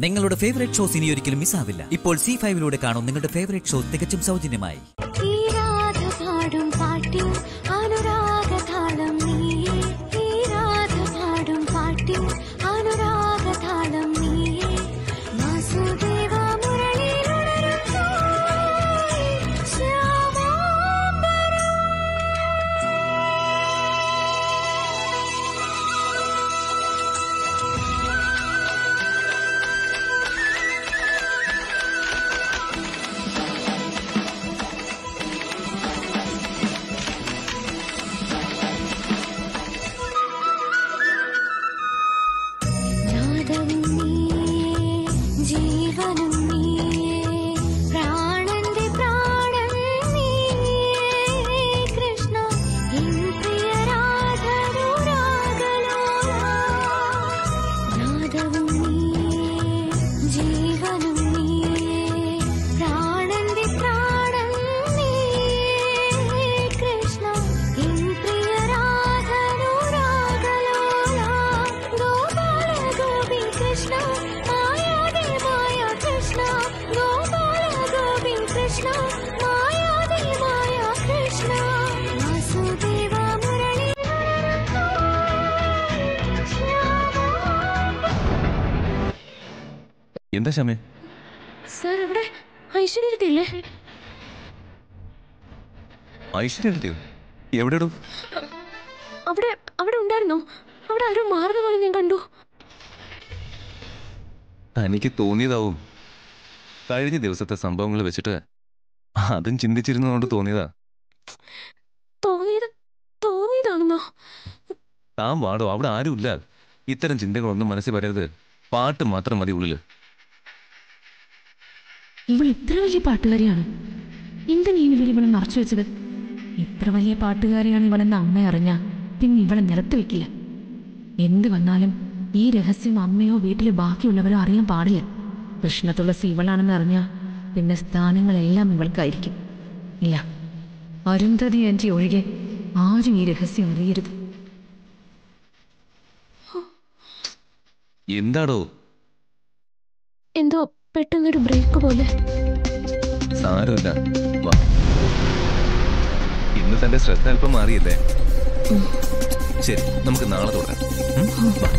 നിങ്ങളുടെ favourite shows ഇനി ഒരിക്കലും മിസ്സാവില്ല ഇപ്പോൾ സി ഫൈവിലൂടെ കാണും നിങ്ങളുടെ ഫേവറേറ്റ് ഷോ തികച്ചും സൗജന്യമായി ഈ രാധ പാടും പാട്ടിൽ അനുരാഗതാളം നീയേ ഈ രാധ പാടും പാട്ടിൽ അനുരാഗതാളം നീയേ വാസുദേവ മുരളിയിലുണരുന്നു ശ്യാമാംബരം നാദവും നീയേ ജീവനും നീയേ പ്രാണന്റെ പ്രാണൻ നീയേ കൃഷ്ണ എൻ പ്രിയ രാധനുരാഗലോല നാദവും നീയേ ജീവനും നീയേ പ്രാണന്റെ പ്രാണൻ നീയേ കൃഷ്ണ എൻ പ്രിയ രാധനുരാഗലോല ഗോപാല ഗോപി കൃഷ്ണ മായാദേ മായ കൃഷ്ണ ഗോപാല ഗോപി കൃഷ്ണ മായാദേ മായ കൃഷ്ണ വാസുദേവ മുരളി എന്താ ശമേ സർ ഇവിടെ ഐശ്വര്യത്തില്ലേ ഐശ്വര്യ എടുത്തിയോ എവിടെയോ അവിടെ അവിടെ ഉണ്ടായിരുന്നോ അവിടെ ആരോ മാറുന്ന പോലെ ഞാൻ കണ്ടു തനിക്ക് തോന്നിയതാവും കഴിഞ്ഞ ദിവസത്തെ സംഭവങ്ങൾ വെച്ചിട്ട് അതും ചിന്തിച്ചിരുന്നതുകൊണ്ട് തോന്നിയതാ തോന്നിയത് തോന്നിയതാണെന്നോ താൻ വാടോ അവിടെ ആരുമില്ല ഇത്തരം ചിന്തകളൊന്നും മനസ്സിൽ വരരുത് പാട്ട് മാത്രം മതി ഉള്ളില് ഇവൾ ഇത്ര വലിയ പാട്ടുകാരിയാണ് എന്തിനാ ഈ ഇവർ ഇവളെ മറച്ചു വെച്ചത് ഇത്ര വലിയ പാട്ടുകാരിയാണ് ഇവളെന്ന് അമ്മ അറിഞ്ഞ പിന്നെ ഇവളെ നിലത്ത് വെക്കില്ല എന്ത് വന്നാലും ഈ രഹസ്യം അമ്മയോ വീട്ടിലെ ബാക്കിയുള്ളവരോ അറിയാൻ പാടില്ല കൃഷ്ണ തുളസി ഇവളാണെന്ന് അറിഞ്ഞ പിന്നെ സ്ഥാനങ്ങളെല്ലാം ഇവൾക്കായിരിക്കും ഇല്ല അരുന്ധതി എൻ്റെ ഒഴികെ ആരും ഈ രഹസ്യം അറിയരുത് എന്താടോ എന്തോ പെട്ടെന്നൊരു ബ്രേക്ക് പോലെ സാരമില്ല വാ ഇന്ന് തന്റെ ശ്രദ്ധ അല്പം മാറിയല്ലേ ശരി നമുക്ക് നാളെ തുടരാം ഉം? വാ.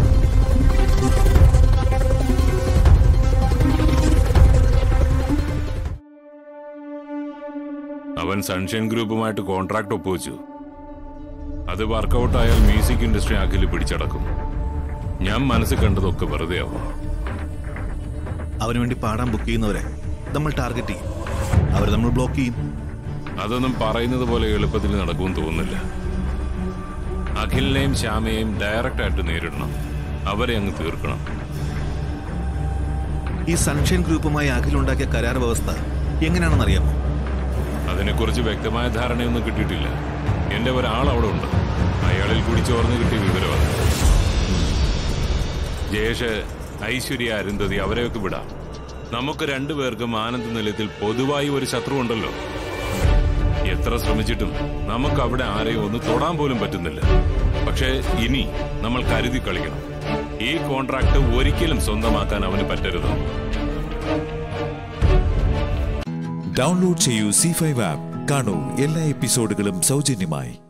അവൻ സൺഷൈൻ ഗ്രൂപ്പുമായിട്ട് കോൺട്രാക്ട് ഒപ്പുവെച്ചു അത് വർക്കൗട്ട് ആയാൽ മ്യൂസിക് ഇൻഡസ്ട്രി അഖില് പിടിച്ചടക്കും ഞാൻ മനസ്സിൽ കണ്ടതൊക്കെ വെറുതെ ആവും അവന് വേണ്ടി പാടാൻ ബുക്ക് ചെയ്യുന്നവരെ നമ്മൾ ടാർഗറ്റ് ചെയ്യും അവരെ നമ്മൾ ബ്ലോക്ക് ചെയ്യും അതൊന്നും പറയുന്നത് പോലെ എളുപ്പത്തിൽ നടക്കുമെന്ന് തോന്നുന്നില്ല അഖിലിനെയും ശ്യാമയെയും ഡയറക്റ്റ് ആയിട്ട് നേരിടണം അവരെ അങ്ങ് തീർക്കണം ഈ സൺഷൈൻ ഗ്രൂപ്പുമായി അഖിലുണ്ടാക്കിയ കരാർ വ്യവസ്ഥ എങ്ങനെയാണെന്ന് അറിയാമോ അതിനെക്കുറിച്ച് വ്യക്തമായ ധാരണയൊന്നും കിട്ടിയിട്ടില്ല എന്റെ ഒരാൾ അവിടെ ഉണ്ട് അയാളിൽ കൂടി ചോർന്ന് കിട്ടിയ വിവരമാണ് ജയേഷ് ഐശ്വര്യ അരുന്ധതി അവരെയൊക്കെ വിടാം നമുക്ക് രണ്ടുപേർക്കും ആനന്ദ നിലയത്തിൽ പൊതുവായി ഒരു ശത്രു ഉണ്ടല്ലോ എത്ര ശ്രമിച്ചിട്ടും നമുക്ക് അവിടെ ആരെയും ഒന്ന് തൊടാൻ പോലും പറ്റുന്നില്ല പക്ഷേ ഇനി നമ്മൾ കരുതി കളിക്കണം ഈ കോൺട്രാക്ട് ഒരിക്കലും സ്വന്തമാക്കാൻ അവന് പറ്റരുത് ഡൗൺലോഡ് ചെയ്യൂ സി ഫൈവ് ആപ്പ് കാണൂ എല്ലാ എപ്പിസോഡുകളും സൗജന്യമായി